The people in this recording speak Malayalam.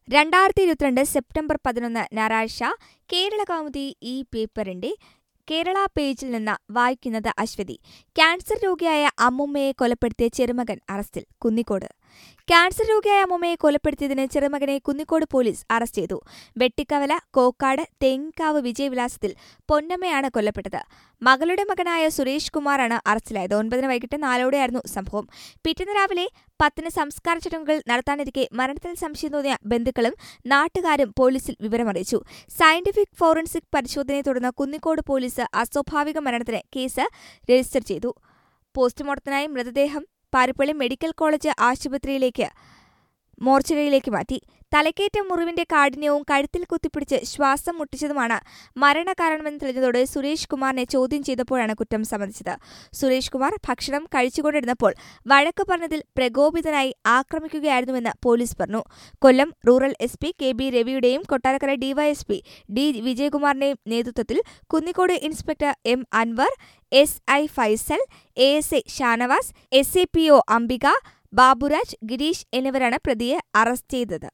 രണ്ടായിരത്തി ഇരുപത്തിരണ്ട് സെപ്റ്റംബർ പതിനൊന്ന് ഞായറാഴ്ച കേരള കൗമുദി ഈ പേപ്പറിന്റെ കേരള പേജിൽ നിന്ന് വായിക്കുന്നത് അശ്വതി ക്യാൻസർ രോഗിയായ അമ്മുമ്മയെ കൊലപ്പെടുത്തിയ ചെറുമകൻ അറസ്റ്റിൽ കുന്നിക്കോട് ക്യാൻസർ രോഗിയായ അമ്മുമ്മയെ കൊലപ്പെടുത്തിയതിന് ചെറുമകനെ കുന്നിക്കോട് പോലീസ് അറസ്റ്റ് ചെയ്തു വെട്ടിക്കവല കോക്കാട് തേങ്കാവ് വിജയവിലാസത്തിൽ പൊന്നമ്മയാണ് കൊല്ലപ്പെട്ടത് മകളുടെ മകനായ സുരേഷ് കുമാറാണ് അറസ്റ്റിലായത് ഒൻപതിന് വൈകിട്ട് നാലോടെയായിരുന്നു സംഭവം പിറ്റേന്ന് രാവിലെ പത്തിന് സംസ്കാര ചടങ്ങുകൾ നടത്താനിരിക്കെ മരണത്തിൽ സംശയം തോന്നിയ ബന്ധുക്കളും നാട്ടുകാരും പോലീസിൽ വിവരമറിയിച്ചു സയന്റിഫിക് ഫോറൻസിക് പരിശോധനയെ തുടർന്ന് കുന്നിക്കോട് പോലീസ് അസ്വാഭാവിക മരണത്തിന് കേസ് രജിസ്റ്റർ ചെയ്തു പോസ്റ്റ്മോർട്ടത്തിനായി മൃതദേഹം പാരിപ്പള്ളി മെഡിക്കൽ കോളേജ് ആശുപത്രിയിലേക്ക് മോർച്ചറിയിലേക്ക് മാറ്റി തലക്കേറ്റ മുറിവിന്റെ കാഠിന്യവും കഴുത്തിൽ കുത്തിപ്പിടിച്ച് ശ്വാസം മുട്ടിച്ചതുമാണ് മരണകാരണമെന്ന് തെളിഞ്ഞതോടെ സുരേഷ് കുമാറിനെ ചോദ്യം ചെയ്തപ്പോഴാണ് കുറ്റം സമ്മതിച്ചത് സുരേഷ് കുമാർ ഭക്ഷണം കഴിച്ചുകൊണ്ടിരുന്നപ്പോൾ വഴക്ക് പറഞ്ഞതിൽ പ്രകോപിതനായി ആക്രമിക്കുകയായിരുന്നുവെന്ന് പോലീസ് പറഞ്ഞു Kollam rural S P K B രവിയുടെയും കൊട്ടാരക്കര ഡിവൈഎസ്പി ഡി വിജയകുമാറിന്റെയും നേതൃത്വത്തിൽ Kunnicode inspector M Anwar S I Faisal A S A Shanavas S A P O Ambika Baburaj Gireesh എന്നിവരാണ് പ്രതിയെ അറസ്റ്റ് ചെയ്തത്